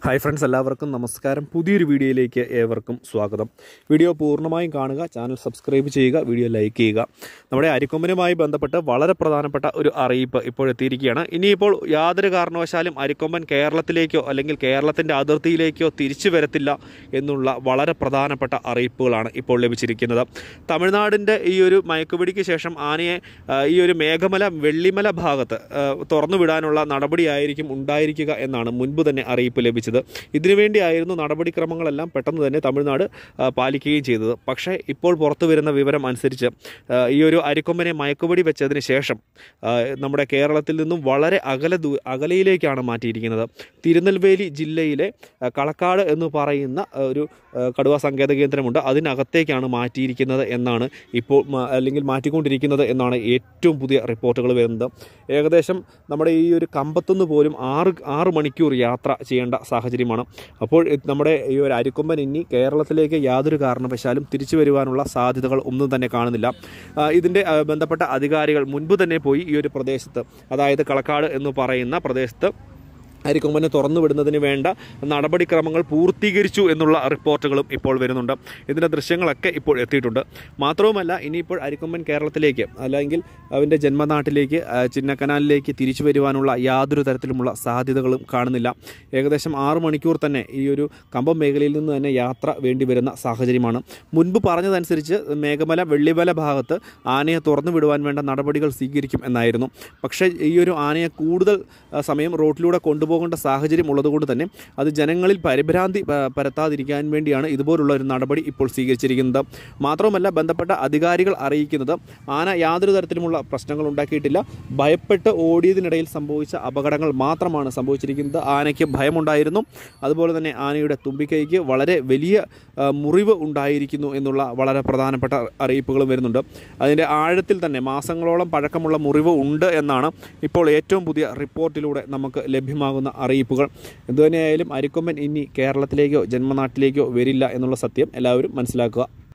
hi friends എല്ലാവർക്കും നമസ്കാരം പുതിയൊരു വീഡിയോയിലേക്ക് ഏവർക്കും സ്വാഗതം വീഡിയോ പൂർണ്ണമായും കാണുക ചാനൽ സബ്സ്ക്രൈബ് ചെയ്യുക വീഡിയോ ലൈക്ക് ചെയ്യുക നമ്മുടെ അരിക്കൊമ്പനുമായി ബന്ധപ്പെട്ട് വളരെ പ്രധാനപ്പെട്ട ഒരു അറിയിപ്പ് ഇപ്പോൾ എത്തിയിരിക്കുകയാണ് ഇനിയിപ്പോൾ യാതൊരു കാരണവശാലും അരിക്കൊമ്പൻ കേരളത്തിലേക്കോ അല്ലെങ്കിൽ കേരളത്തിൻ്റെ അതിർത്തിയിലേക്കോ തിരിച്ചു വരത്തില്ല എന്നുള്ള വളരെ പ്രധാനപ്പെട്ട അറിയിപ്പുകളാണ് ഇപ്പോൾ ലഭിച്ചിരിക്കുന്നത് തമിഴ്നാടിൻ്റെ ഈ ഒരു മയക്കുപിടിക്ക് ശേഷം ആനയെ ആ, ഈ ഒരു മേഘമല വെള്ളിമല ഭാഗത്ത് ആ, തുറന്നു വിടാനുള്ള നടപടിയായിരിക്കും ഉണ്ടായിരിക്കുക എന്നാണ് മുൻപ് തന്നെ അറിയിപ്പ് ലഭിച്ചത് ഇതിനുവേണ്ടിയായിരുന്നു നടപടിക്രമങ്ങളെല്ലാം പെട്ടെന്ന് തന്നെ തമിഴ്നാട് ആ, പാലിക്കുകയും ചെയ്തത് പക്ഷേ ഇപ്പോൾ പുറത്തു വരുന്ന വിവരം അനുസരിച്ച് ആ, ഈ ഒരു അരിക്കൊമ്പനെ മയക്കുപിടി വെച്ചതിന് ശേഷം ആ, നമ്മുടെ കേരളത്തിൽ നിന്നും വളരെ അകല ദൂ അകലയിലേക്കാണ് മാറ്റിയിരിക്കുന്നത് തിരുനെൽവേലി ജില്ലയിലെ ആ, കളക്കാട് എന്ന് പറയുന്ന ആ, ഒരു ആ, കടുവ സങ്കേത കേന്ദ്രമുണ്ട് അതിനകത്തേക്കാണ് മാറ്റിയിരിക്കുന്നത് എന്നാണ് ഇപ്പോൾ മ- അല്ലെങ്കിൽ മാറ്റിക്കൊണ്ടിരിക്കുന്നത് എന്നാണ് ഏറ്റവും പുതിയ റിപ്പോർട്ടുകൾ വരുന്നത് ഏകദേശം നമ്മുടെ ഈ ഒരു കമ്പത്തുനിന്ന് പോലും ആറ് ആറ് മണിക്കൂർ യാത്ര ചെയ്യേണ്ട സാഹചര്യമാണ് അപ്പോൾ ഇത് നമ്മുടെ ഈ ഒരു അരിക്കൊമ്പൻ ഇനി കേരളത്തിലേക്ക് യാതൊരു കാരണവശാലും തിരിച്ചു വരുവാനുള്ള സാധ്യതകൾ ഒന്നും തന്നെ കാണുന്നില്ല ആ, ഇതിൻ്റെ ആ, ബന്ധപ്പെട്ട അധികാരികൾ മുൻപ് തന്നെ പോയി ഈ ഒരു പ്രദേശത്ത് അതായത് കളക്കാട് എന്ന് പറയുന്ന പ്രദേശത്ത് അരിക്കൊമ്പനെ തുറന്നു വിടുന്നതിന് വേണ്ട നടപടിക്രമങ്ങൾ പൂർത്തീകരിച്ചു എന്നുള്ള റിപ്പോർട്ടുകളും ഇപ്പോൾ വരുന്നുണ്ട് ഇതിൻ്റെ ദൃശ്യങ്ങളൊക്കെ ഇപ്പോൾ എത്തിയിട്ടുണ്ട് മാത്രവുമല്ല ഇനിയിപ്പോൾ അരിക്കൊമ്പൻ കേരളത്തിലേക്ക് അല്ലെങ്കിൽ അവൻ്റെ ജന്മനാട്ടിലേക്ക് ആ, ചിന്നക്കനാലിലേക്ക് തിരിച്ചു വരുവാനുള്ള യാതൊരു തരത്തിലുമുള്ള സാധ്യതകളും കാണുന്നില്ല ഏകദേശം ആറ് മണിക്കൂർ തന്നെ ഈ ഒരു കമ്പം മേഖലയിൽ നിന്ന് തന്നെ യാത്ര വേണ്ടി വരുന്ന സാഹചര്യമാണ് മുൻപ് പറഞ്ഞതനുസരിച്ച് മേഘമല വെള്ളിമല ഭാഗത്ത് ആനയെ തുറന്നു വിടുവാൻ വേണ്ട നടപടികൾ സ്വീകരിക്കും എന്നായിരുന്നു പക്ഷേ ഈ ഒരു ആനയെ കൂടുതൽ ആ, സമയം റോട്ടിലൂടെ കൊണ്ടുപോകേണ്ട സാഹചര്യം ഉള്ളതുകൊണ്ട് തന്നെ അത് ജനങ്ങളിൽ പരിഭ്രാന്തി പ- പരത്താതിരിക്കാൻ വേണ്ടിയാണ് ഇതുപോലുള്ള ഒരു നടപടി ഇപ്പോൾ സ്വീകരിച്ചിരിക്കുന്നത് മാത്രവുമല്ല ബന്ധപ്പെട്ട അധികാരികൾ അറിയിക്കുന്നത് ആന യാതൊരു തരത്തിലുമുള്ള പ്രശ്നങ്ങൾ ഉണ്ടാക്കിയിട്ടില്ല ഭയപ്പെട്ട് ഓടിയതിനിടയിൽ സംഭവിച്ച അപകടങ്ങൾ മാത്രമാണ് സംഭവിച്ചിരിക്കുന്നത് ആനയ്ക്ക് ഭയമുണ്ടായിരുന്നു അതുപോലെ തന്നെ ആനയുടെ തുമ്പിക്കൈക്ക് വളരെ വലിയ ആ, മുറിവ് ഉണ്ടായിരിക്കുന്നു എന്നുള്ള വളരെ പ്രധാനപ്പെട്ട അറിയിപ്പുകൾ വരുന്നുണ്ട് അതിൻ്റെ ആഴത്തിൽ തന്നെ മാസങ്ങളോളം പഴക്കമുള്ള മുറിവ് ഉണ്ട് എന്നാണ് ഇപ്പോൾ ഏറ്റവും പുതിയ റിപ്പോർട്ടിലൂടെ നമുക്ക് ലഭ്യമാകുന്ന അറിയിപ്പുകൾ എന്തുതന്നെയായാലും അരിക്കൊമ്പൻ ഇനി കേരളത്തിലേക്കോ ജന്മനാട്ടിലേക്കോ വരില്ല എന്നുള്ള സത്യം എല്ലാവരും മനസ്സിലാക്കുക